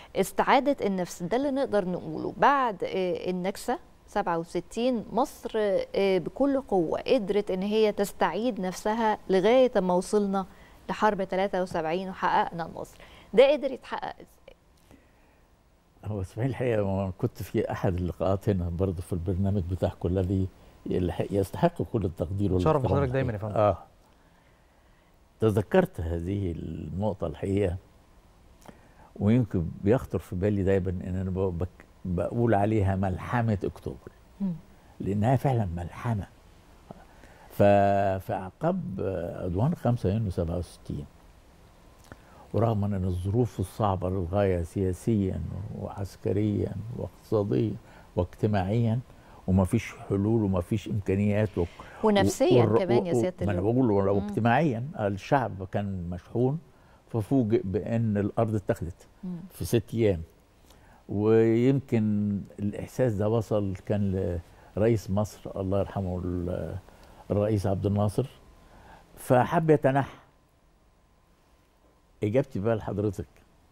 استعادة النفس ده اللي نقدر نقوله بعد النكسة 67 مصر بكل قوة قدرت ان هي تستعيد نفسها لغاية ما وصلنا لحرب 73 وحققنا النصر ده قدر يتحقق ازاي؟ هو اسماعيل الحقيقة كنت في احد اللقاءات هنا برضه في البرنامج بتاعكم الذي يستحق كل التقدير شرف حضرتك دايما يا فندم اه تذكرت هذه النقطة الحقيقة ويمكن بيخطر في بالي دايما ان انا بقول عليها ملحمة اكتوبر لانها فعلا ملحمة ففي اعقاب عدوان 5 يونيو 67 ورغم ان الظروف الصعبة للغاية سياسيا وعسكريا واقتصاديا واجتماعيا وما فيش حلول وما فيش امكانيات و... ونفسيا و... كمان يا سياده ما انا بقول واجتماعيا الشعب كان مشحون ففوجئ بان الارض اتخذت في ست ايام ويمكن الاحساس ده وصل كان لرئيس مصر الله يرحمه الرئيس عبد الناصر فحب يتنحى اجابتي بقى لحضرتك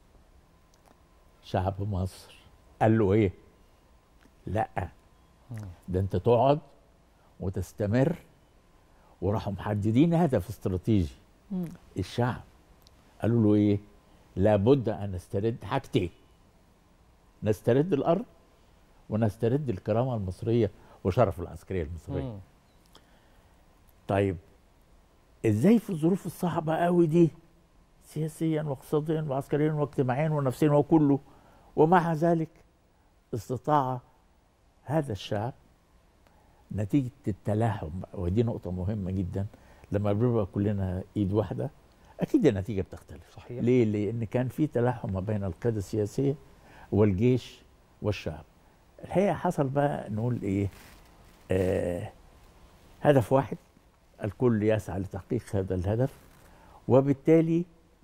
شعب مصر قال له ايه لا ده انت تقعد وتستمر وراحوا محددين هدف استراتيجي الشعب قالوا له ايه لابد ان نسترد حاجتين نسترد الارض ونسترد الكرامه المصريه وشرف العسكريه المصريه مم. طيب ازاي في الظروف الصعبه قوي دي سياسيا واقتصاديا وعسكريا واجتماعيا ونفسيا وكله ومع ذلك استطاع هذا الشعب نتيجة التلاحم ودي نقطة مهمة جدا لما بنبقى كلنا ايد واحدة اكيد النتيجة بتختلف صحيح ليه؟ لان كان في تلاحم ما بين القيادة السياسية والجيش والشعب الحقيقة حصل بقى نقول ايه آه هدف واحد الكل يسعى لتحقيق هذا الهدف وبالتالي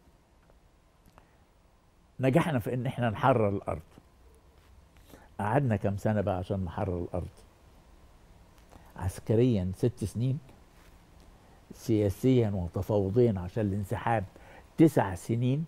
نجحنا في ان احنا نحرر الارض قعدنا كام سنه بقى عشان نحرر الارض عسكريا ست سنين سياسيا وتفاوضيا عشان الانسحاب تسع سنين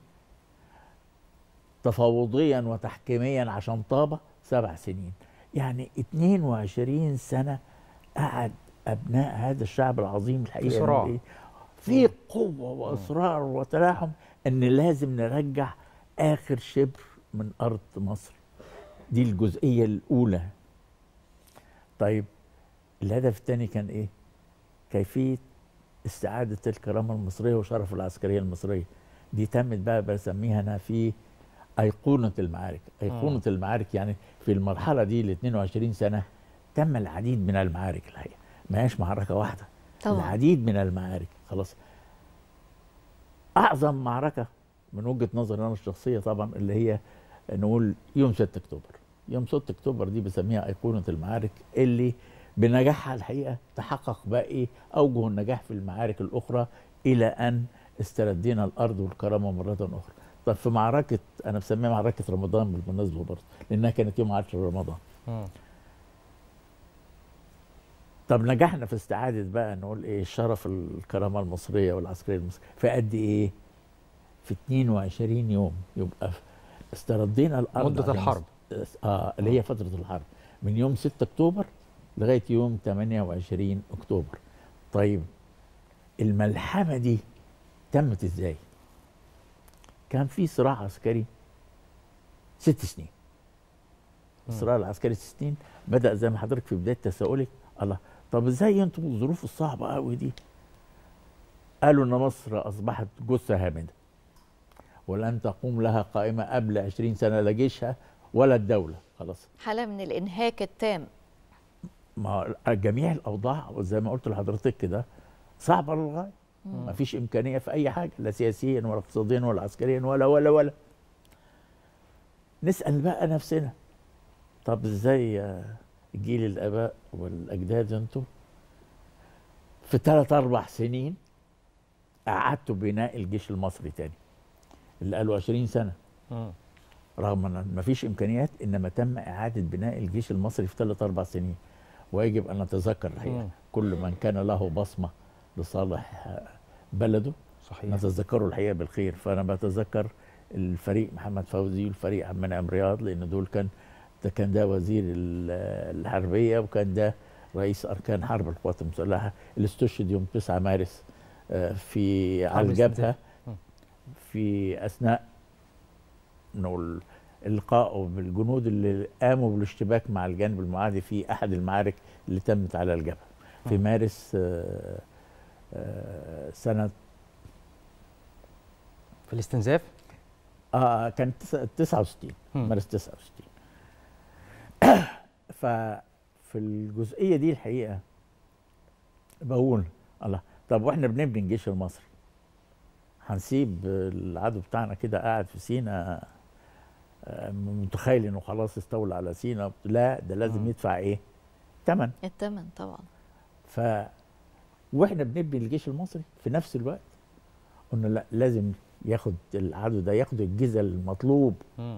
تفاوضيا وتحكيميا عشان طابة سبع سنين يعني 22 سنة قعد أبناء هذا الشعب العظيم الحقيقة في صراع في قوة وإصرار وتلاحم إن لازم نرجع آخر شبر من أرض مصر دي الجزئية الأولى طيب الهدف الثاني كان إيه؟ كيفية استعادة الكرامة المصرية وشرف العسكرية المصرية دي تمت بقى بسميها أنا في أيقونة المعارك أيقونة م. المعارك يعني في المرحلة دي ال 22 سنة تم العديد من المعارك الحقيقة ما هيش معركة واحدة طبعا. العديد من المعارك خلاص أعظم معركة من وجهة نظري أنا الشخصية طبعا اللي هي نقول يوم 6 اكتوبر يوم 6 اكتوبر دي بسميها ايقونه المعارك اللي بنجاحها الحقيقه تحقق باقي اوجه النجاح في المعارك الاخرى الى ان استردينا الارض والكرامه مره اخرى. طب في معركه انا بسميها معركه رمضان بالمناسبه برضه لانها كانت يوم 10 رمضان. م. طب نجحنا في استعاده بقى نقول ايه شرف الكرامه المصريه والعسكريه المصريه في قد ايه؟ في 22 يوم يبقى استردينا الارض مده الحرب اه اللي هي فتره الحرب من يوم 6 اكتوبر لغايه يوم 28 اكتوبر طيب الملحمه دي تمت ازاي كان في صراع عسكري ست سنين الصراع العسكري ست سنين بدا زي ما حضرتك في بدايه تساؤلك الله طب ازاي انتم الظروف الصعبه قوي دي قالوا ان مصر اصبحت جثه هامده ولن تقوم لها قائمة قبل 20 سنة لا جيشها ولا الدولة خلاص حالة من الإنهاك التام ما جميع الأوضاع زي ما قلت لحضرتك كده صعبة للغاية ما فيش إمكانية في أي حاجة لا سياسيا ولا اقتصاديا ولا عسكريا ولا ولا ولا نسأل بقى نفسنا طب ازاي جيل الآباء والأجداد انتوا في ثلاث أربع سنين أعدتوا بناء الجيش المصري تاني اللي قالوا 20 سنه م. رغم ان ما فيش امكانيات انما تم اعاده بناء الجيش المصري في ثلاث اربع سنين ويجب ان نتذكر الحقيقه م. كل من كان له بصمه لصالح بلده صحيح نتذكره الحقيقه بالخير فانا بتذكر الفريق محمد فوزي والفريق عبد المنعم رياض لان دول كان ده كان ده وزير ال- الحربيه وكان ده رئيس اركان حرب القوات المسلحه اللي استشهد يوم 9 مارس آه، في على حرب الجبهه الاستنزاف. م. في اثناء نقول القائه بالجنود اللي قاموا بالاشتباك مع الجانب المعادي في احد المعارك اللي تمت على الجبهه في م. مارس آه، آه، سنه في الاستنزاف اه كان تس- 69 مم. مارس 69 ففي الجزئيه دي الحقيقه بقول الله طب واحنا بنبني الجيش المصري هنسيب العدو بتاعنا كده قاعد في سينا آه، متخيل انه خلاص استولى على سينا لا ده لازم مم. يدفع ايه؟ ثمن الثمن طبعا ف واحنا بنبني الجيش المصري في نفس الوقت قلنا لا لازم ياخد العدو ده ياخد الجزء المطلوب مم.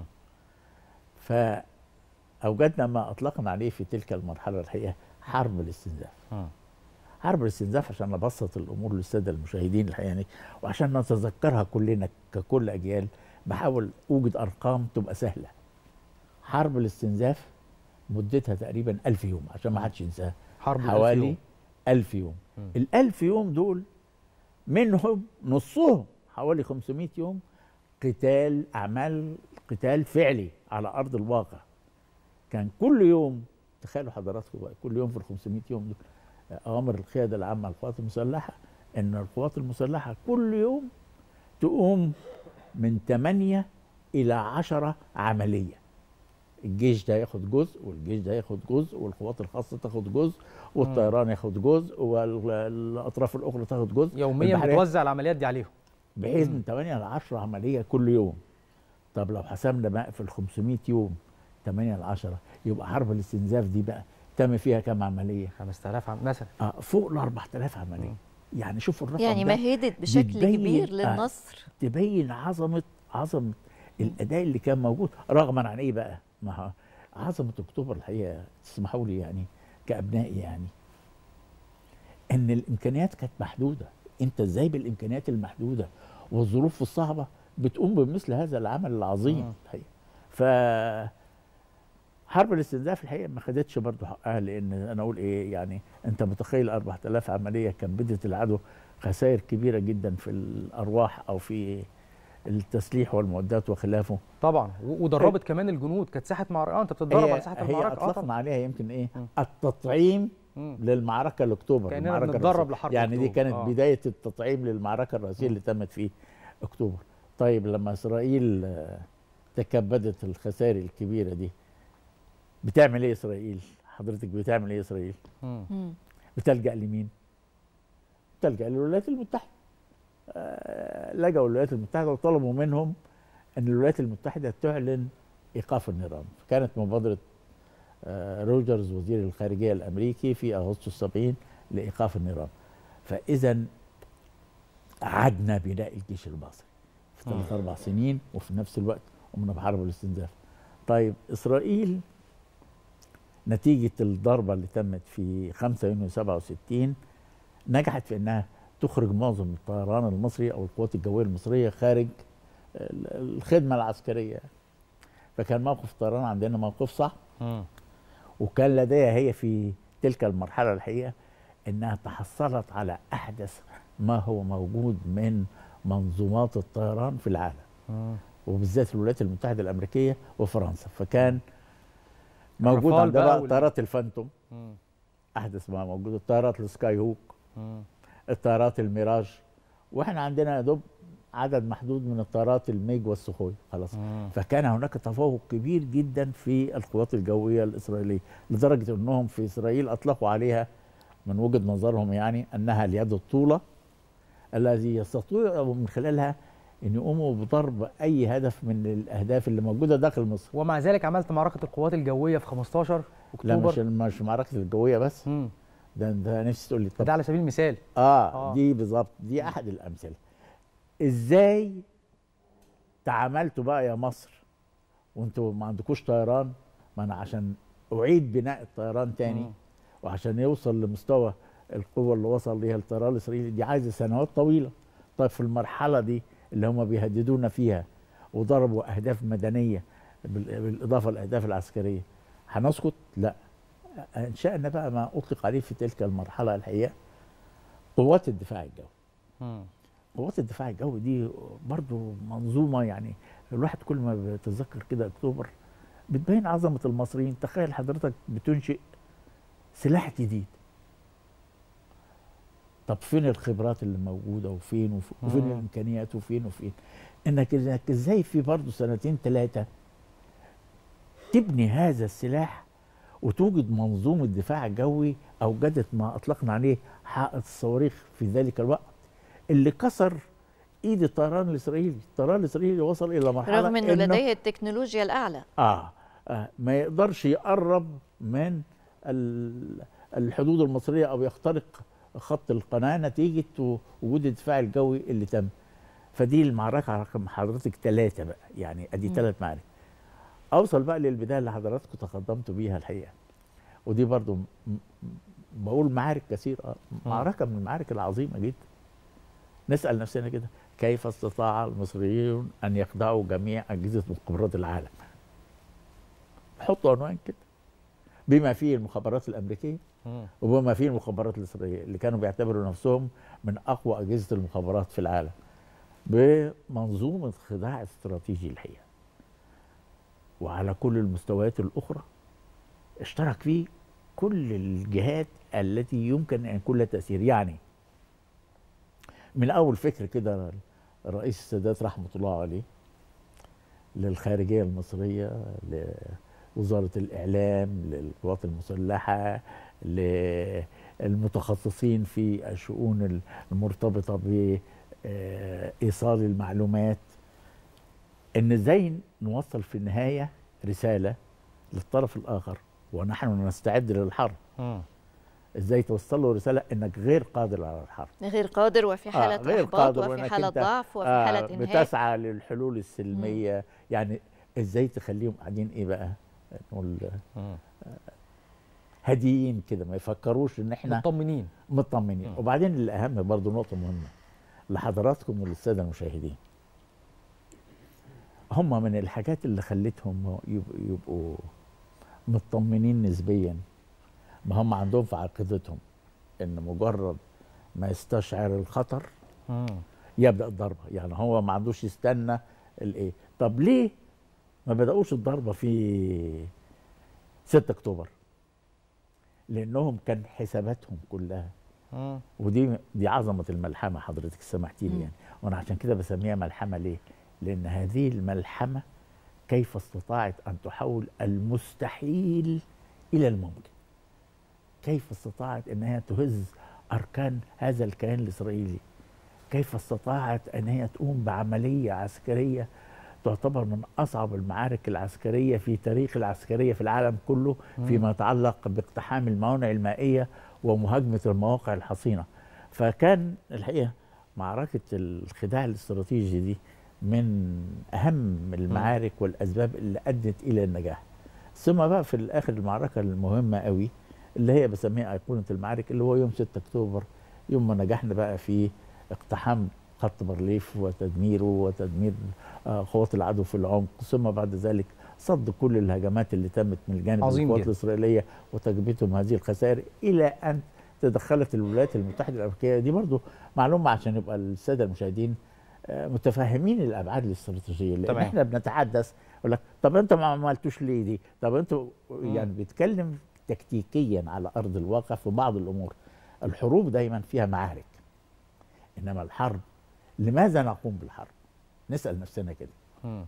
فأوجدنا ما أطلقنا عليه في تلك المرحلة الحقيقة حرب الاستنزاف مم. حرب الاستنزاف عشان نبسط الأمور للسادة المشاهدين الحقيقة يعني وعشان نتذكرها كلنا ككل أجيال بحاول أوجد أرقام تبقى سهلة حرب الاستنزاف مدتها تقريبا ألف يوم عشان ما حدش ينساها حرب الألف حوالي يوم. ألف يوم مم. الألف يوم دول منهم نصهم حوالي 500 يوم قتال أعمال قتال فعلي على أرض الواقع كان كل يوم تخيلوا حضراتكم بقى كل يوم في ال 500 يوم دول أوامر القيادة العامة للقوات المسلحة إن القوات المسلحة كل يوم تقوم من 8 إلى 10 عملية الجيش ده ياخد جزء والجيش ده ياخد جزء والقوات الخاصة تاخد جزء والطيران ياخد جزء والأطراف الأخرى تاخد جزء يوميا البحرية- بتوزع العمليات دي عليهم بحيث مم. من 8 ل 10 عمليه كل يوم طب لو حسبنا بقى في ال 500 يوم 8 ل 10 يبقى حرب الاستنزاف دي بقى تم فيها كام عمليه؟ 5000 عم مثلا آه فوق ال 4000 عمليه يعني شوفوا الرقم يعني ده مهدت بشكل بتبين- كبير آه. للنصر تبين عظمه عظمه الاداء اللي كان موجود رغما عن ايه بقى؟ ما هو عظمه اكتوبر الحقيقه تسمحوا لي يعني كابنائي يعني ان الامكانيات كانت محدوده انت ازاي بالامكانيات المحدوده والظروف الصعبه بتقوم بمثل هذا العمل العظيم مم. الحقيقه ف حرب الاستنزاف الحقيقه ما خدتش برضه حقها لان انا اقول ايه يعني انت متخيل 4000 عمليه كان بدت العدو خسائر كبيره جدا في الارواح او في التسليح والمعدات وخلافه طبعا و- ودربت كمان الجنود كانت ساحه معركه اه انت بتتدرب هي, على ساحه هي المعركه اه اطلقنا طبعا عليها يمكن ايه مم. التطعيم مم. للمعركه الاكتوبر كأننا المعركة بنتدرب الرئيسية. لحرب يعني دي أكتوبر. كانت آه. بدايه التطعيم للمعركه الرئيسيه اللي تمت في اكتوبر طيب لما اسرائيل آه، تكبدت الخسائر الكبيره دي بتعمل ايه اسرائيل حضرتك بتعمل ايه اسرائيل مم. مم. بتلجا لمين بتلجا للولايات المتحده آه، لجأوا للولايات المتحده وطلبوا منهم ان الولايات المتحده تعلن ايقاف النيران كانت مبادره آه، روجرز وزير الخارجيه الامريكي في اغسطس 70 لايقاف النيران فاذا عدنا بناء الجيش المصري في ثلاث اربع سنين وفي نفس الوقت قمنا بحرب الاستنزاف طيب اسرائيل نتيجه الضربه اللي تمت في 5 يونيو 67 نجحت في انها تخرج معظم الطيران المصري او القوات الجويه المصريه خارج ال- الخدمه العسكريه فكان موقف الطيران عندنا موقف صح مم. وكان لديها هي في تلك المرحله الحقيقه انها تحصلت على احدث ما هو موجود من منظومات الطيران في العالم مم. وبالذات الولايات المتحده الامريكيه وفرنسا فكان موجود الرافال عندنا بقى بقى وال- طيارات الفانتوم مم. احدث ما موجود الطيارات السكاي هوك مم. الطيارات الميراج واحنا عندنا يا دوب عدد محدود من الطيارات الميج والسخوي خلاص مم. فكان هناك تفوق كبير جدا في القوات الجويه الاسرائيليه لدرجه انهم في اسرائيل اطلقوا عليها من وجهه نظرهم يعني انها اليد الطوله الذي يستطيعوا من خلالها ان يقوموا بضرب اي هدف من الاهداف اللي موجوده داخل مصر ومع ذلك عملت معركه القوات الجويه في 15 لا مش اكتوبر مش معركه الجويه بس مم. ده انت نفسي تقول لي طب ده على سبيل المثال آه, آه. اه دي بالظبط دي احد الامثله ازاي تعاملتوا بقى يا مصر وانتوا ما عندكوش طيران ما انا عشان اعيد بناء الطيران تاني مم. وعشان يوصل لمستوى القوه اللي وصل ليها الطيران الاسرائيلي دي عايزه سنوات طويله طيب في المرحله دي اللي هم بيهددونا فيها وضربوا اهداف مدنيه بال- بالاضافه للاهداف العسكريه هنسكت لا انشانا بقى ما اطلق عليه في تلك المرحله الحقيقه قوات الدفاع الجوي مم. قوات الدفاع الجوي دي برضو منظومه يعني الواحد كل ما بيتذكر كده اكتوبر بتبين عظمه المصريين تخيل حضرتك بتنشئ سلاح جديد طب فين الخبرات اللي موجوده وفين وف- وفين مم. الامكانيات وفين وفين انك انك ازاي في برضه سنتين ثلاثه تبني هذا السلاح وتوجد منظومه دفاع جوي اوجدت ما اطلقنا عليه حائط الصواريخ في ذلك الوقت اللي كسر ايد الطيران الاسرائيلي، الطيران الاسرائيلي وصل الى مرحله رغم انه لديه التكنولوجيا الاعلى آه, اه ما يقدرش يقرب من ال- الحدود المصريه او يخترق خط القناه نتيجه و- وجود الدفاع الجوي اللي تم فدي المعركه رقم حضرتك ثلاثه بقى يعني ادي مم. ثلاث معارك اوصل بقى للبدايه اللي حضراتكم تقدمتوا بيها الحقيقه ودي برضو م- م- بقول معارك كثيره معركه من المعارك العظيمه جدا نسال نفسنا كده كيف استطاع المصريون ان يخدعوا جميع اجهزه مخابرات العالم حطوا عنوان كده بما فيه المخابرات الامريكيه مم. وبما فيه المخابرات الاسرائيليه اللي كانوا بيعتبروا نفسهم من اقوى اجهزه المخابرات في العالم بمنظومه خداع استراتيجي الحقيقه وعلى كل المستويات الاخرى اشترك فيه كل الجهات التي يمكن ان يكون لها تاثير يعني من اول فكر كده الرئيس السادات رحمه الله عليه للخارجيه المصريه لوزاره الاعلام للقوات المسلحه للمتخصصين في الشؤون المرتبطه بايصال المعلومات ان ازاي نوصل في النهايه رساله للطرف الاخر ونحن نستعد للحرب مم. ازاي توصل له رساله انك غير قادر على الحرب غير قادر وفي حالة آه، غير إحباط قادر وفي وإنك حالة أنت، ضعف وفي آه، حالة إنهاك بتسعى للحلول السلميه يعني ازاي تخليهم قاعدين ايه بقى نقول مم. هاديين كده ما يفكروش ان احنا مطمنين مطمنين مم. وبعدين الاهم برضو نقطه مهمه لحضراتكم وللساده المشاهدين هم من الحاجات اللي خلتهم يبقوا, يبقوا مطمنين نسبيا ما هم عندهم في عقيدتهم ان مجرد ما يستشعر الخطر مم. يبدا الضربه يعني هو ما عندوش يستنى الايه طب ليه ما بداوش الضربه في 6 اكتوبر لانهم كان حساباتهم كلها مم. ودي دي عظمه الملحمه حضرتك سمحتي لي مم. يعني وانا عشان كده بسميها ملحمه ليه لان هذه الملحمه كيف استطاعت ان تحول المستحيل الى الممكن كيف استطاعت ان هي تهز اركان هذا الكيان الاسرائيلي كيف استطاعت ان هي تقوم بعمليه عسكريه تعتبر من اصعب المعارك العسكريه في تاريخ العسكريه في العالم كله فيما يتعلق باقتحام الموانئ المائيه ومهاجمه المواقع الحصينه فكان الحقيقه معركه الخداع الاستراتيجي دي من اهم المعارك والاسباب اللي ادت الى النجاح ثم بقى في الاخر المعركه المهمه قوي اللي هي بسميها ايقونه المعارك اللي هو يوم 6 اكتوبر يوم ما نجحنا بقى في اقتحام خط بارليف وتدميره وتدمير آه، قوات العدو في العمق ثم بعد ذلك صد كل الهجمات اللي تمت من جانب عظيم القوات جدا. الاسرائيليه وتجبيتهم هذه الخسائر الى ان تدخلت الولايات المتحده الامريكيه دي برضو معلومه عشان يبقى الساده المشاهدين آه، متفاهمين الابعاد الاستراتيجيه لان تمام. احنا بنتحدث يقول لك طب انت ما عملتوش ليه دي طب انتوا يعني بيتكلم تكتيكيا على ارض الواقع في بعض الامور الحروب دايما فيها معارك انما الحرب لماذا نقوم بالحرب نسال نفسنا كده مم.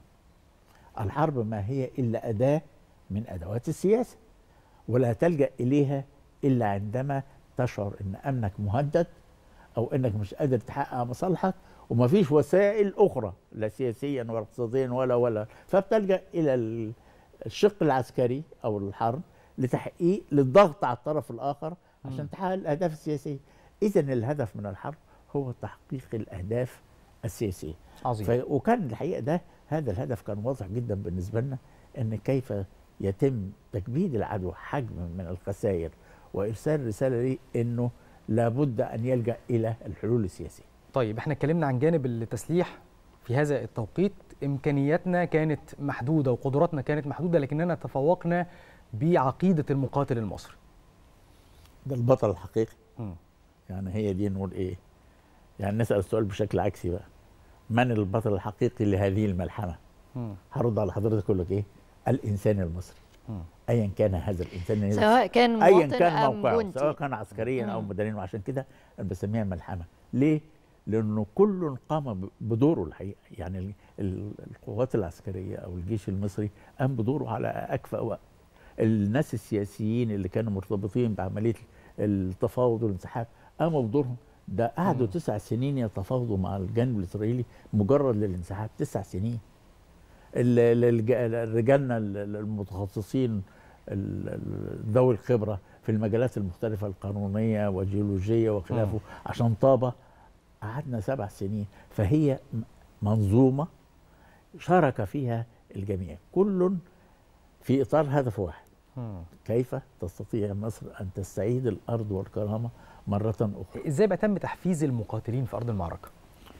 الحرب ما هي الا اداه من ادوات السياسه ولا تلجا اليها الا عندما تشعر ان امنك مهدد او انك مش قادر تحقق مصالحك ومفيش وسائل اخرى لا سياسيا ولا اقتصاديا ولا ولا فبتلجا الى ال- الشق العسكري او الحرب لتحقيق للضغط على الطرف الاخر عشان تحقق الاهداف السياسيه اذا الهدف من الحرب هو تحقيق الاهداف السياسيه عظيم ف... وكان الحقيقه ده هذا الهدف كان واضح جدا بالنسبه لنا ان كيف يتم تكبيد العدو حجم من الخسائر وارسال رساله ليه انه لابد ان يلجا الى الحلول السياسيه طيب احنا اتكلمنا عن جانب التسليح في هذا التوقيت امكانياتنا كانت محدوده وقدراتنا كانت محدوده لكننا تفوقنا بعقيده المقاتل المصري ده البطل الحقيقي مم. يعني هي دي نقول ايه يعني نسال السؤال بشكل عكسي بقى من البطل الحقيقي لهذه الملحمه مم. هرد على حضرتك اقول لك ايه الانسان المصري مم. ايا كان هذا الانسان سواء كان ايا مواطن كان ام موقعه جندي سواء كان عسكريا او مم. مدنيا وعشان كده انا بسميها ملحمه ليه لانه كل قام ب- بدوره الحقيقه يعني ال- ال- القوات العسكريه او الجيش المصري قام بدوره على اكفأ وقت الناس السياسيين اللي كانوا مرتبطين بعمليه التفاوض والانسحاب قاموا بدورهم ده قعدوا مم. تسع سنين يتفاوضوا مع الجانب الاسرائيلي مجرد للانسحاب تسع سنين ال- ال- الج- رجالنا ال- ال- المتخصصين ال- ال- ذوي الخبره في المجالات المختلفه القانونيه والجيولوجيه وخلافه عشان طابه قعدنا سبع سنين فهي م- منظومه شارك فيها الجميع كل في اطار هدف واحد مم. كيف تستطيع مصر ان تستعيد الارض والكرامه مره اخرى ازاي بقى تم تحفيز المقاتلين في ارض المعركه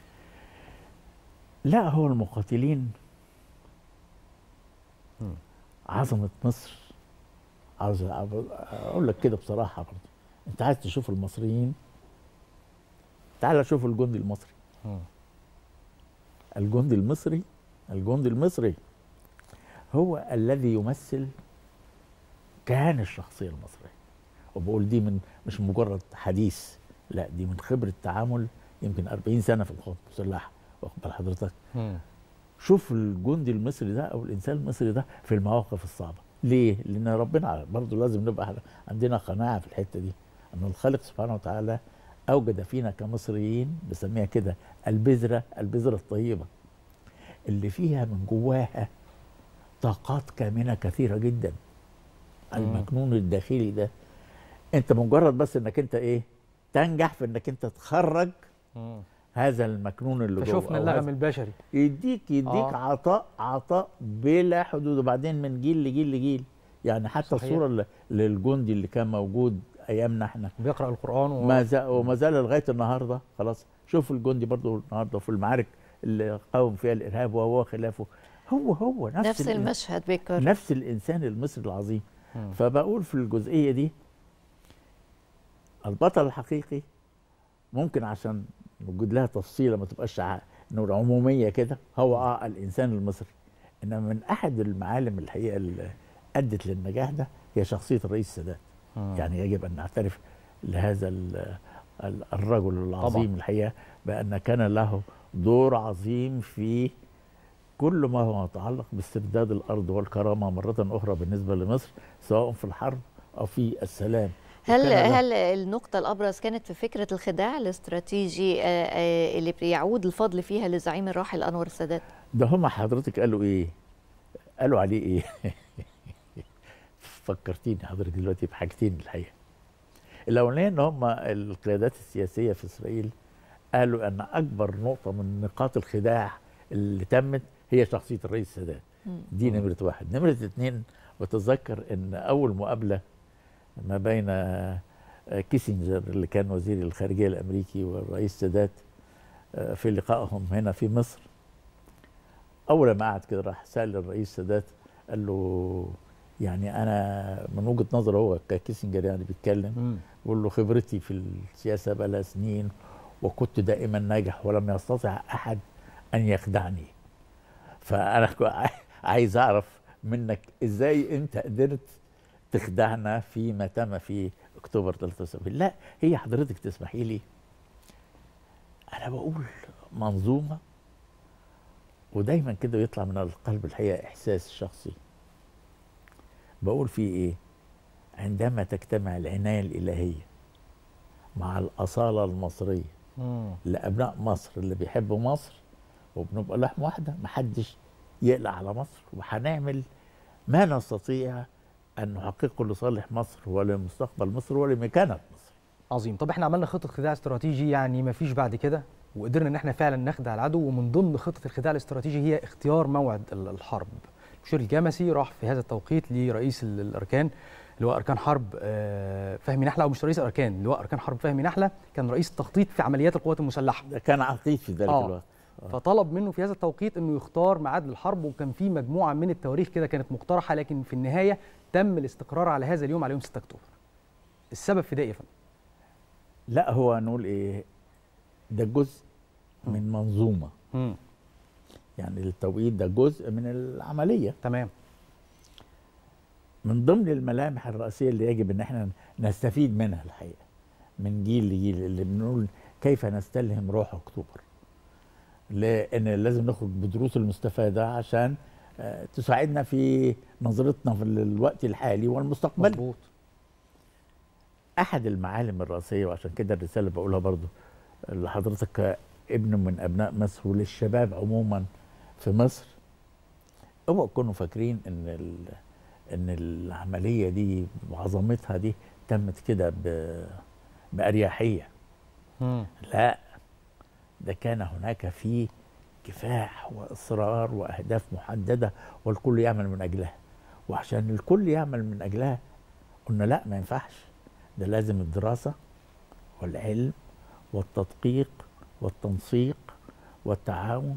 لا هو المقاتلين مم. عظمة مصر عاوز اقول لك كده بصراحة برضه انت عايز تشوف المصريين تعال شوف الجندي المصري مم. الجندي المصري الجندي المصري هو الذي يمثل كيان الشخصية المصرية وبقول دي من مش مجرد حديث لا دي من خبرة تعامل يمكن 40 سنة في القوات المسلحة واخد بال حضرتك مم. شوف الجندي المصري ده او الانسان المصري ده في المواقف الصعبه ليه لان ربنا برضه لازم نبقى عندنا قناعه في الحته دي ان الخالق سبحانه وتعالى اوجد فينا كمصريين بسميها كده البذره البذره الطيبه اللي فيها من جواها طاقات كامنه كثيره جدا المكنون الداخلي ده انت مجرد بس انك انت ايه تنجح في انك انت تخرج مم. هذا المكنون اللي جوه فشفنا أو اللغم هذا- البشري يديك يديك آه. آه. عطاء عطاء بلا حدود وبعدين من جيل لجيل لجيل يعني حتى صحيح. صحيح. الصوره اللي- للجندي اللي كان موجود ايامنا احنا بيقرا القران و... ما زال وما زال لغايه النهارده خلاص شوف الجندي برضه النهارده في المعارك اللي قاوم فيها الارهاب وهو خلافه هو هو نفس, نفس الإن- المشهد بيكرر نفس الانسان المصري العظيم مم. فبقول في الجزئيه دي البطل الحقيقي ممكن عشان نوجد لها تفصيله ما تبقاش ع- نقول عموميه كده هو اه الانسان المصري انما من احد المعالم الحقيقه اللي ادت للنجاح ده هي شخصيه الرئيس السادات مم. يعني يجب ان نعترف لهذا ال- ال- الرجل العظيم طبعاً. الحقيقه بان كان له دور عظيم في كل ما هو يتعلق باسترداد الارض والكرامه مره اخرى بالنسبه لمصر سواء في الحرب او في السلام هل وكان له- هل النقطة الأبرز كانت في فكرة الخداع الاستراتيجي آه، آه، اللي بيعود الفضل فيها للزعيم الراحل أنور السادات؟ ده هم حضرتك قالوا ايه قالوا عليه ايه فكرتيني حضرتك دلوقتي بحاجتين الحقيقه الاولانيه ان هم القيادات السياسيه في اسرائيل قالوا ان اكبر نقطه من نقاط الخداع اللي تمت هي شخصيه الرئيس السادات مم. دي نمره واحد نمره اتنين وتذكر ان اول مقابله ما بين آه، كيسنجر اللي كان وزير الخارجيه الامريكي والرئيس السادات آه، في لقائهم هنا في مصر اول ما قعد كده راح سال الرئيس السادات قال له يعني انا من وجهه نظره هو ككيسنجر يعني بيتكلم مم. بيقول له خبرتي في السياسه بقى لها سنين وكنت دائما ناجح ولم يستطع احد ان يخدعني فانا كو- عايز اعرف منك ازاي انت قدرت تخدعنا فيما تم في اكتوبر 73 لا هي حضرتك تسمحي لي انا بقول منظومه ودايما كده يطلع من القلب الحقيقه احساس شخصي بقول فيه ايه عندما تجتمع العنايه الالهيه مع الاصاله المصريه مم. لابناء مصر اللي بيحبوا مصر وبنبقى لحم واحده محدش يقلق على مصر وهنعمل ما نستطيع ان نحققه لصالح مصر ولمستقبل مصر ولمكانه مصر عظيم طب احنا عملنا خطه خداع استراتيجي يعني ما فيش بعد كده وقدرنا ان احنا فعلا نخدع العدو ومن ضمن خطه الخداع الاستراتيجي هي اختيار موعد ال- الحرب المشير الجمسي راح في هذا التوقيت لرئيس ال- الاركان اللواء اركان حرب آه، فهمي نحله او مش رئيس اركان لواء اركان حرب فهمي نحله كان رئيس التخطيط في عمليات القوات المسلحه ده كان عقيد في ذلك آه. الوقت فطلب منه في هذا التوقيت انه يختار ميعاد للحرب وكان في مجموعه من التواريخ كده كانت مقترحه لكن في النهايه تم الاستقرار على هذا اليوم على يوم 6 اكتوبر السبب في ده ايه يا فندم لا هو نقول ايه ده جزء من منظومه مم. يعني التوقيت ده جزء من العمليه تمام من ضمن الملامح الرئيسيه اللي يجب ان احنا نستفيد منها الحقيقه من جيل لجيل اللي بنقول كيف نستلهم روح اكتوبر لان لازم نخرج بدروس المستفاده عشان آه، تساعدنا في نظرتنا في الوقت الحالي والمستقبل مظبوط احد المعالم الرئيسيه وعشان كده الرساله اللي بقولها برضو لحضرتك ابن من ابناء مصر وللشباب عموما في مصر اوعوا تكونوا فاكرين ان ال- ان العمليه دي وعظمتها دي تمت كده ب- باريحيه مم. لا ده كان هناك في كفاح واصرار واهداف محدده والكل يعمل من اجلها وعشان الكل يعمل من اجلها قلنا لا ما ينفعش ده لازم الدراسه والعلم والتدقيق والتنسيق والتعاون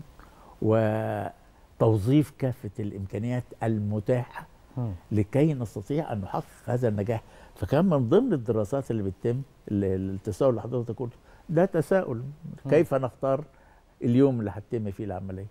وتوظيف كافه الامكانيات المتاحه مم. لكي نستطيع ان نحقق هذا النجاح فكان من ضمن الدراسات اللي بتتم اللي- التساؤل اللي حضرتك قلته ده تساؤل كيف نختار اليوم اللي هتتم فيه العمليه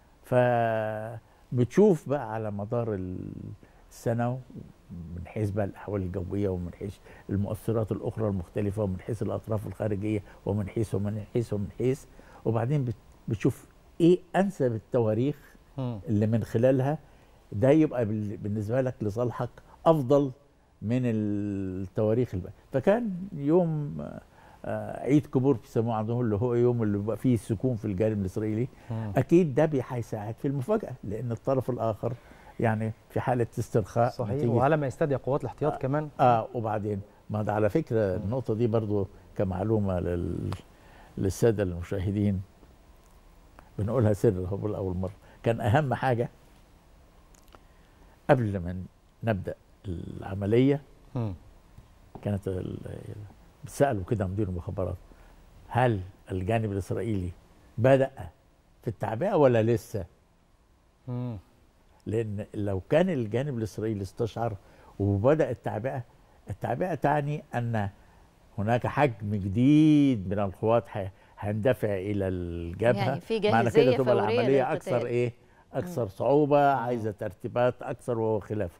فبتشوف بقى على مدار ال- السنه من حيث بقى الاحوال الجويه ومن حيث المؤثرات الاخرى المختلفه ومن حيث الاطراف الخارجيه ومن حيث ومن حيث ومن حيث وبعدين بت- بتشوف ايه انسب التواريخ مم. اللي من خلالها ده يبقى بال- بالنسبه لك لصالحك افضل من التواريخ الباقية فكان يوم آه، عيد كبور بيسموه عندهم اللي هو يوم اللي بيبقى فيه سكون في الجانب الاسرائيلي مم. اكيد ده بي- هيساعد في المفاجاه لان الطرف الاخر يعني في حاله استرخاء صحيح نتيجة- وعلى ما يستدعي قوات الاحتياط كمان اه وبعدين ما ده على فكره النقطه دي برضو كمعلومه لل... للساده المشاهدين بنقولها سر هو اول مره كان اهم حاجه قبل ما نبدا العمليه مم. كانت ال- بيسالوا كده مدير المخابرات هل الجانب الاسرائيلي بدا في التعبئه ولا لسه؟ مم. لان لو كان الجانب الاسرائيلي استشعر وبدا التعبئه التعبئه تعني ان هناك حجم جديد من القوات ح- هيندفع الى الجبهه يعني في معنى جاهزية كده تبقى فورية العمليه للقتال. اكثر ايه اكثر صعوبه عايزه ترتيبات اكثر وخلافه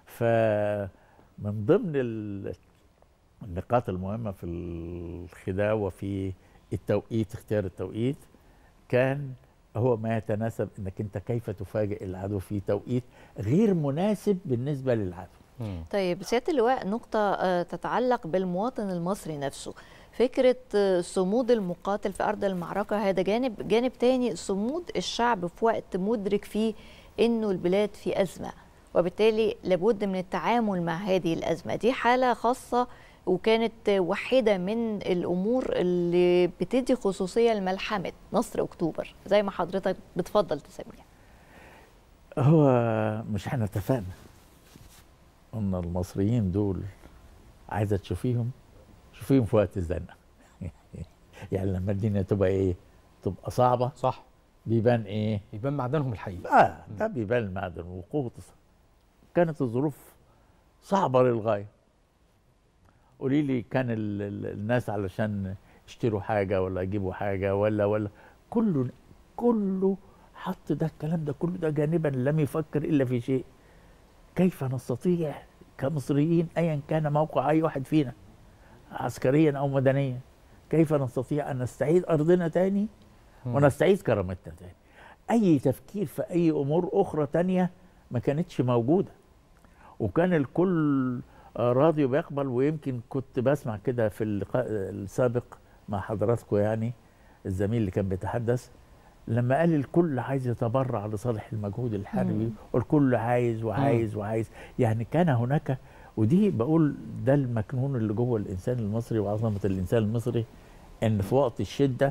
فمن ضمن ال- النقاط المهمه في الخداع وفي التوقيت اختيار التوقيت كان هو ما يتناسب انك انت كيف تفاجئ العدو في توقيت غير مناسب بالنسبه للعدو مم. طيب سياده اللواء نقطه آه، تتعلق بالمواطن المصري نفسه فكره آه، صمود المقاتل في ارض المعركه هذا جانب جانب تاني صمود الشعب في وقت مدرك فيه انه البلاد في ازمه وبالتالي لابد من التعامل مع هذه الازمه دي حاله خاصه وكانت واحده من الامور اللي بتدي خصوصيه لملحمه نصر اكتوبر زي ما حضرتك بتفضل تسميها هو مش احنا اتفقنا ان المصريين دول عايزه تشوفيهم شوفيهم في وقت الزنقه يعني لما الدنيا تبقى ايه تبقى صعبه صح بيبان ايه يبان معدنهم الحقيقي اه ده بيبان المعدن وقوه الص- كانت الظروف صعبه للغايه قولي لي كان ال- ال- الناس علشان يشتروا حاجه ولا يجيبوا حاجه ولا ولا كله كله حط ده الكلام ده كله ده جانبا لم يفكر الا في شيء كيف نستطيع كمصريين ايا كان موقع اي واحد فينا عسكريا او مدنيا كيف نستطيع ان نستعيد ارضنا تاني مم. ونستعيد كرامتنا تاني اي تفكير في اي امور اخرى تانية ما كانتش موجوده وكان الكل آه، راضي وبيقبل ويمكن كنت بسمع كده في اللقاء السابق مع حضراتكم يعني الزميل اللي كان بيتحدث لما قال الكل عايز يتبرع لصالح المجهود الحربي مم. والكل عايز وعايز وعايز يعني كان هناك ودي بقول ده المكنون اللي جوه الانسان المصري وعظمه الانسان المصري ان في وقت الشده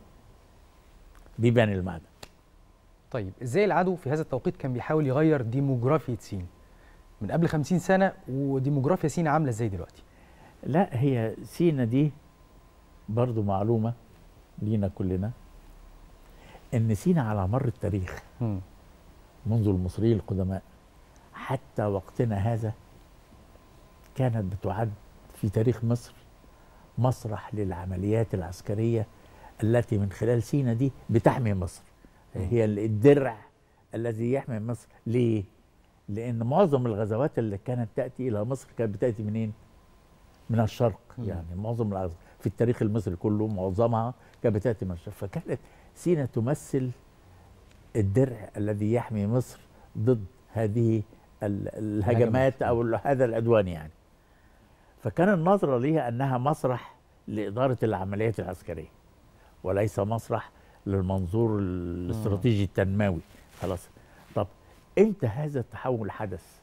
بيبان المعدن طيب ازاي العدو في هذا التوقيت كان بيحاول يغير ديموغرافية سين من قبل 50 سنة وديموغرافيا سين عاملة ازاي دلوقتي لا هي سينا دي برضو معلومة لينا كلنا ان سينا على مر التاريخ مم. منذ المصريين القدماء حتى وقتنا هذا كانت بتعد في تاريخ مصر مسرح للعمليات العسكرية التي من خلال سينا دي بتحمي مصر هي الدرع الذي يحمي مصر ليه؟ لأن معظم الغزوات اللي كانت تأتي إلى مصر كانت بتأتي منين؟ من الشرق مم. يعني معظم الغزوات في التاريخ المصري كله معظمها كانت بتأتي من الشرق فكانت سينا تمثل الدرع الذي يحمي مصر ضد هذه ال- الهجمات او ال- هذا العدوان يعني فكان النظره ليها انها مسرح لاداره العمليات العسكريه وليس مسرح للمنظور الاستراتيجي التنموي خلاص طب امتى هذا التحول حدث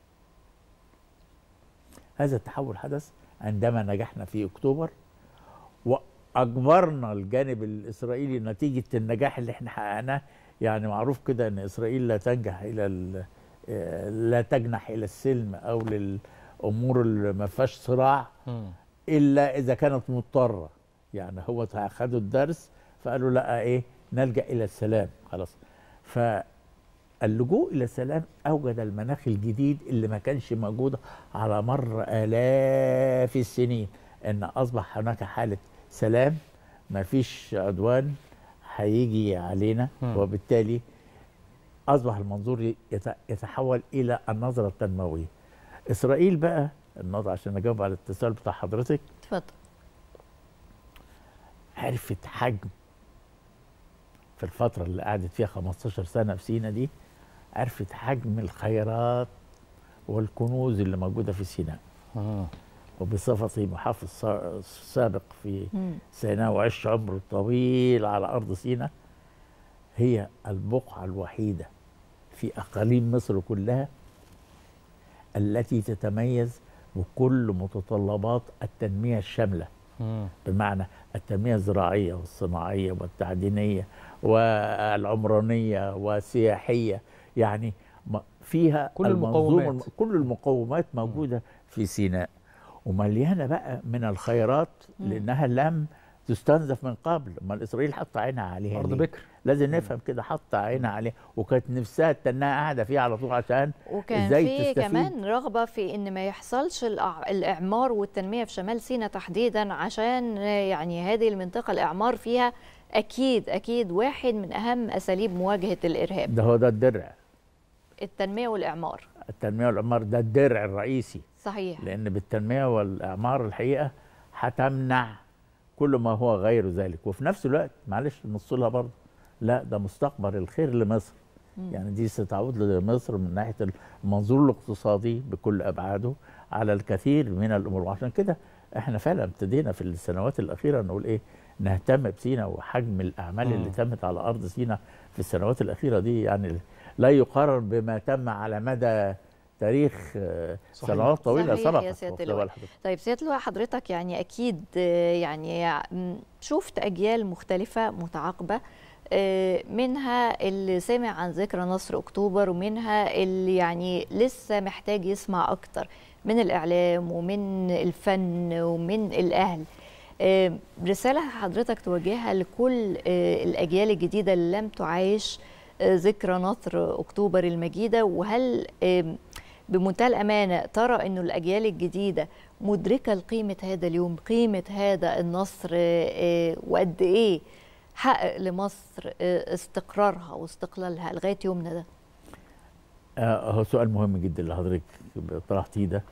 هذا التحول حدث عندما نجحنا في اكتوبر واجبرنا الجانب الاسرائيلي نتيجه النجاح اللي احنا حققناه يعني معروف كده ان اسرائيل لا تنجح الى ال- آه، لا تجنح الى السلم او للامور اللي ما فيهاش صراع مم. الا اذا كانت مضطره يعني هو خدوا الدرس فقالوا لا ايه نلجا الى السلام خلاص فاللجوء الى السلام اوجد المناخ الجديد اللي ما كانش موجود على مر الاف السنين ان اصبح هناك حاله سلام ما فيش عدوان هيجي علينا مم. وبالتالي اصبح المنظور يت- يتحول الى النظره التنمويه اسرائيل بقى النظره عشان اجاوب على الاتصال بتاع حضرتك اتفضل عرفت حجم في الفترة اللي قعدت فيها 15 سنة في سينا دي عرفت حجم الخيرات والكنوز اللي موجودة في سيناء مم. وبصفتي محافظ سا- سابق في مم. سيناء وعشت عمر طويل على أرض سيناء هي البقعة الوحيدة في أقاليم مصر كلها التي تتميز بكل متطلبات التنمية الشاملة مم. بمعنى التنمية الزراعية والصناعية والتعدينية والعمرانية والسياحية يعني م- فيها كل المنظومة المقومات. الم- كل المقومات موجودة في سيناء ومليانة بقى من الخيرات لأنها لم تستنزف من قبل ما إسرائيل حط عينها عليها ارض ليه؟ بكر لازم نفهم كده حط عينها عليها وكانت نفسها تنها قاعدة فيها على طول عشان وكان إزاي في تستفيد؟ كمان رغبة في إن ما يحصلش الأع- الإعمار والتنمية في شمال سيناء تحديدا عشان يعني هذه المنطقة الإعمار فيها أكيد أكيد واحد من أهم أساليب مواجهة الإرهاب ده هو ده الدرع التنمية والإعمار التنمية والإعمار ده الدرع الرئيسي صحيح لان بالتنميه والاعمار الحقيقه هتمنع كل ما هو غير ذلك وفي نفس الوقت معلش نص لها برضه لا ده مستقبل الخير لمصر يعني دي ستعود لمصر من ناحيه المنظور الاقتصادي بكل ابعاده على الكثير من الامور وعشان كده احنا فعلا ابتدينا في السنوات الاخيره نقول ايه نهتم بسينا وحجم الاعمال اللي مم. تمت على ارض سينا في السنوات الاخيره دي يعني لا يقارن بما تم على مدى تاريخ آه، صحيح. سنوات طويله صحيح يا سبقت سيادة واخد اللواء. بال حضرتك. طيب سيادة اللواء حضرتك يعني أكيد آه، يعني م، شفت أجيال مختلفة متعاقبة آه، منها اللي سمع عن ذكرى نصر أكتوبر ومنها اللي يعني لسه محتاج يسمع أكتر من الإعلام ومن الفن ومن الأهل آه، رسالة حضرتك توجهها لكل آه، الأجيال الجديدة اللي لم تعايش آه، ذكرى نصر أكتوبر المجيدة وهل آم، بمنتهى الأمانة ترى أنه الأجيال الجديدة مدركة لقيمة هذا اليوم قيمة هذا النصر آه، آه، وقد إيه حقق لمصر آه، استقرارها واستقلالها لغاية يومنا ده آه، هو سؤال مهم جدا اللي حضرتك طرحتيه ده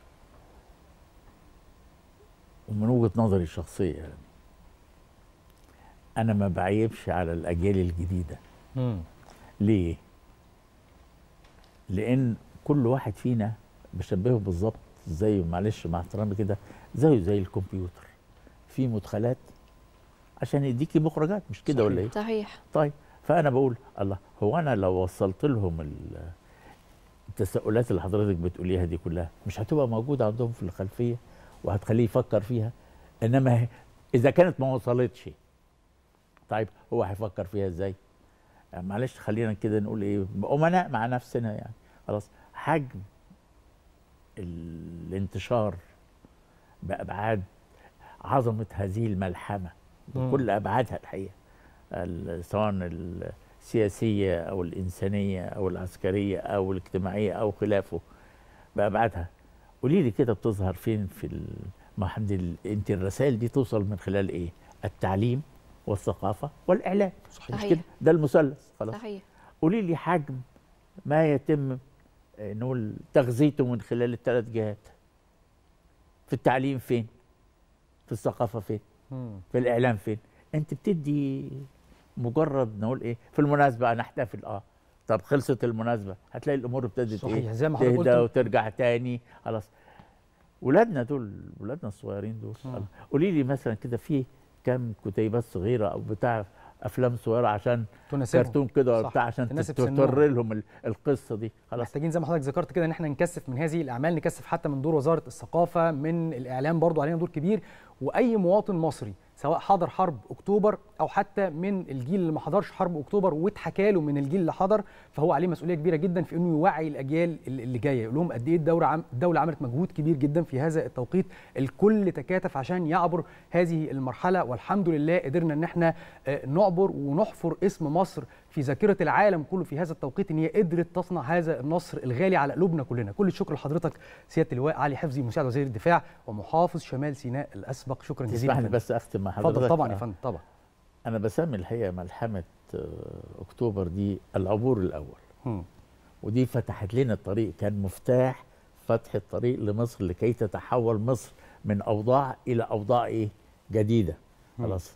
ومن وجهة نظري الشخصية يعني أنا ما بعيبش على الأجيال الجديدة مم. ليه؟ لأن كل واحد فينا بشبهه بالظبط زي معلش مع احترامي كده زيه زي الكمبيوتر في مدخلات عشان يديكي مخرجات مش كده ولا ايه؟ صحيح طيب فانا بقول الله هو انا لو وصلت لهم ال- التساؤلات اللي حضرتك بتقوليها دي كلها مش هتبقى موجوده عندهم في الخلفيه وهتخليه يفكر فيها انما هي- اذا كانت ما وصلتش طيب هو هيفكر فيها ازاي؟ يعني معلش خلينا كده نقول ايه امناء مع نفسنا يعني خلاص حجم الانتشار بابعاد عظمه هذه الملحمه مم. بكل ابعادها الحقيقه ال- سواء السياسيه او الانسانيه او العسكريه او الاجتماعيه او خلافه بابعادها قولي لي كده بتظهر فين في ال- ما حد ال- انت الرسائل دي توصل من خلال ايه التعليم والثقافه والاعلام صحيح مش صحيح. كده ده المثلث خلاص صحيح قولي لي حجم ما يتم آه، نقول تغذيته من خلال الثلاث جهات في التعليم فين في الثقافه فين مم. في الاعلام فين انت بتدي مجرد نقول ايه في المناسبه نحتفل اه طب خلصت المناسبه هتلاقي الامور ابتدت صحيح ايه زي ما حضرتك تهدى قلت وترجع تاني خلاص ولادنا دول ولادنا الصغيرين دول مم. قولي لي مثلا كده في كم كتيبات صغيره او بتاع افلام صغيره عشان تناسبهم كرتون كده ولا صح. بتاع عشان تناسب تضطر سنهم. لهم ال- القصه دي خلاص محتاجين زي ما حضرتك ذكرت كده ان احنا نكثف من هذه الاعمال نكثف حتى من دور وزاره الثقافه من الاعلام برضو علينا دور كبير واي مواطن مصري سواء حضر حرب اكتوبر او حتى من الجيل اللي ما حضرش حرب اكتوبر واتحكى له من الجيل اللي حضر فهو عليه مسؤوليه كبيره جدا في انه يوعي الاجيال اللي اللي جايه يقول لهم قد ايه الدوله عم الدوله عملت مجهود كبير جدا في هذا التوقيت الكل تكاتف عشان يعبر هذه المرحله والحمد لله قدرنا ان احنا آه، نعبر ونحفر اسم مصر في ذاكره العالم كله في هذا التوقيت ان هي قدرت تصنع هذا النصر الغالي على قلوبنا كلنا كل الشكر لحضرتك سياده اللواء علي حفظي مساعد وزير الدفاع ومحافظ شمال سيناء الاسبق شكرا جزيلا تسمح لي فندم. بس اختم مع حضرتك اتفضل طبعا يا آه. فندم طبعا انا بسمي الحقيقه ملحمه آه، اكتوبر دي العبور الاول مم. ودي فتحت لنا الطريق كان مفتاح فتح الطريق لمصر لكي تتحول مصر من اوضاع الى اوضاع ايه جديده مم. خلاص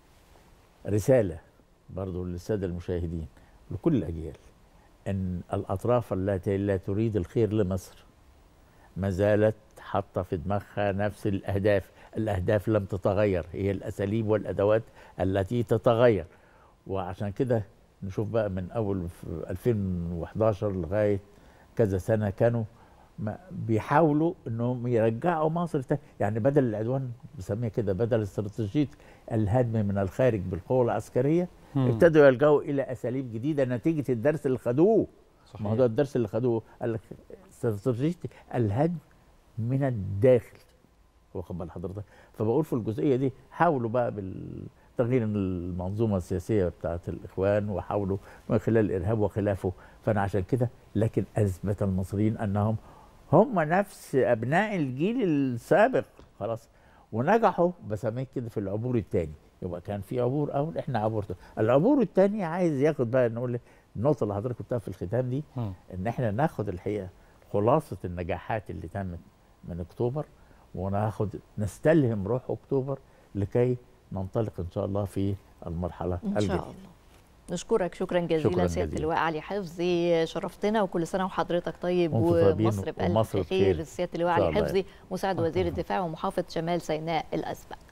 رساله برضو للساده المشاهدين لكل الاجيال ان الاطراف التي لا تريد الخير لمصر ما زالت حاطه في دماغها نفس الاهداف الاهداف لم تتغير هي الاساليب والادوات التي تتغير وعشان كده نشوف بقى من اول في 2011 لغايه كذا سنه كانوا ما بيحاولوا انهم يرجعوا مصر تاني يعني بدل العدوان بسميها كده بدل استراتيجيه الهدم من الخارج بالقوه العسكريه مم. ابتدوا يلجأوا الى اساليب جديده نتيجه الدرس اللي خدوه صحيح. ما هو ده الدرس اللي خدوه قال لك استراتيجيه الهدم من الداخل واخد بال حضرتك فبقول في الجزئيه دي حاولوا بقى بالتغيير المنظومه السياسيه بتاعت الاخوان وحاولوا من خلال الارهاب وخلافه فانا عشان كده لكن اثبت المصريين انهم هم نفس ابناء الجيل السابق خلاص ونجحوا بسميه كده في العبور الثاني يبقى كان في عبور اول احنا عبور تاني. العبور الثاني عايز ياخد بقى نقول النقطه اللي حضرتك قلتها في الختام دي مم. ان احنا ناخد الحقيقه خلاصه النجاحات اللي تمت من اكتوبر وناخد نستلهم روح اكتوبر لكي ننطلق ان شاء الله في المرحله ان الجديده شاء الله نشكرك شكرا جزيلا شكراً سياده جزيلاً. اللواء علي حفظي شرفتنا وكل سنه وحضرتك طيب وانتم طيبين ومصر بألف ومصر خير بخير. سياده اللواء إن شاء علي الله. حفظي مساعد وزير الدفاع ومحافظ شمال سيناء الاسبق